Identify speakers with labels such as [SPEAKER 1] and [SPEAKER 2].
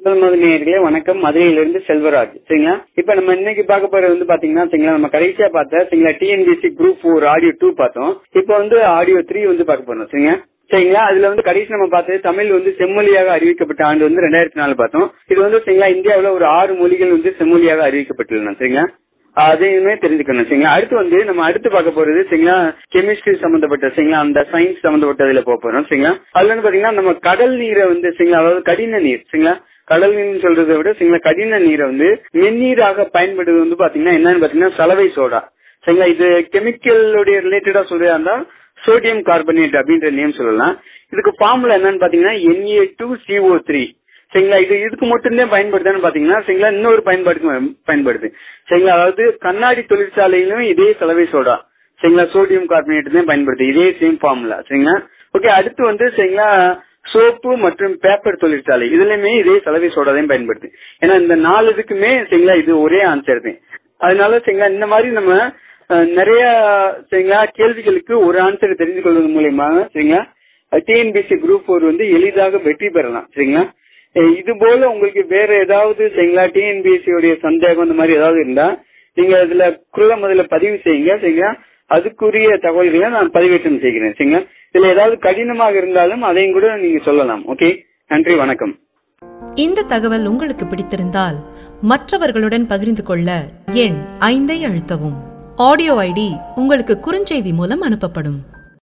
[SPEAKER 1] முதல் நேயர்களே வணக்கம் மதுரையிலிருந்து செல்வராஜ் சரிங்களா இப்ப நம்ம இன்னைக்கு பார்க்க போறது வந்து பாத்தீங்கன்னா சரிங்களா நம்ம கடைசியா பார்த்த சரிங்களா TNPSC group four audio two பார்த்தோம் இப்ப வந்து ஆடியோ த்ரீ வந்து பார்க்க போறோம் சரிங்களா சரிங்களா அதுல வந்து கடைசி நம்ம பார்த்தது தமிழ் வந்து செம்மொழியாக அறிவிக்கப்பட்ட ஆண்டு வந்து ரெண்டாயிரத்தி நாலு பார்த்தோம் இது வந்து சரிங்களா இந்தியாவுல ஒரு ஆறு மொழிகள் வந்து செம்மொழியாக அறிவிக்கப்பட்டுள்ளன சரிங்களா அதையுமே தெரிஞ்சுக்கணும் சரிங்களா அடுத்து வந்து நம்ம அடுத்து பார்க்க போறது சரிங்களா கெமிஸ்ட்ரி சம்பந்தப்பட்ட சரிங்களா அந்த சயின்ஸ் சம்பந்தப்பட்டதுல போக போறோம் சரிங்களா அதுல வந்து பாத்தீங்கன்னா நம்ம கடல் நீரை வந்து சரிங்களா அதாவது கடின நீர் சரிங்களா கடல் நீர் சொல்றதை விட சரிங்களா கடின நீரை வந்து மென்னீராக பயன்படுவது வந்து பாத்தீங்கன்னா என்னன்னு பாத்தீங்கன்னா சலவை சோடா சரிங்களா இது கெமிக்கலுடைய ரிலேட்டடா சொல்றதா இருந்தா சோடியம் கார்பனேட் அப்படின்ற நேம் சொல்லலாம் இதுக்கு ஃபார்முலா என்னன்னு பாத்தீங்கன்னா என்ஏ டூ சிஓ த்ரீ சரிங்களா இது இதுக்கு மட்டும்தான் பயன்படுதுன்னு பாத்தீங்கன்னா சரிங்களா இன்னொரு பயன்பாடுக்கு பயன்படுது சரிங்களா அதாவது கண்ணாடி தொழிற்சாலையிலும் இதே சலவை சோடா சரிங்களா சோடியம் கார்பனேட் தான் பயன்படுது இதே சேம் ஃபார்முலா சரிங்களா ஓகே அடுத்து வந்து சரிங்களா சோப்பு மற்றும் பேப்பர் தொழிற்சாலை இதுலயுமே இதே சலவை சோடா தான் பயன்படுது ஏன்னா இந்த நாலு இதுக்குமே சரிங்களா இது ஒரே ஆன்சர் தான் அதனால சரிங்களா இந்த மாதிரி நம்ம அஹ், நிறைய சரிங்களா கேள்விகளுக்கு ஒரு ஆன்சர் தெரிந்து கொள்வது மூலியமாக சரிங்களா டிஎன்பிசி குரூப் ஃபோர் வந்து எளிதாக வெற்றி பெறலாம் சரிங்களா அஹ், இது போல உங்களுக்கு வேற ஏதாவது சரிங்களா டிஎன்பிஎஸ்சி உடைய சந்தேகம் இந்த மாதிரி ஏதாவது இருந்தா நீங்க அதுல குரல முதல்ல பதிவு செய்யுங்க சரிங்களா அதுக்குரிய தகவல்களை நான் பதிவேற்றம் செய்கிறேன் சரிங்களா இதுல ஏதாவது கடினமாக இருந்தாலும் அதையும் கூட நீங்க சொல்லலாம் ஓகே நன்றி வணக்கம்
[SPEAKER 2] இந்த தகவல் உங்களுக்கு பிடித்திருந்தால் மற்றவர்களுடன் பகிர்ந்து கொள்ள எண் ஐந்தை அழுத்தவும் ஆடியோ ஐடி உங்களுக்கு குறுஞ்செய்தி மூலம் அனுப்பப்படும்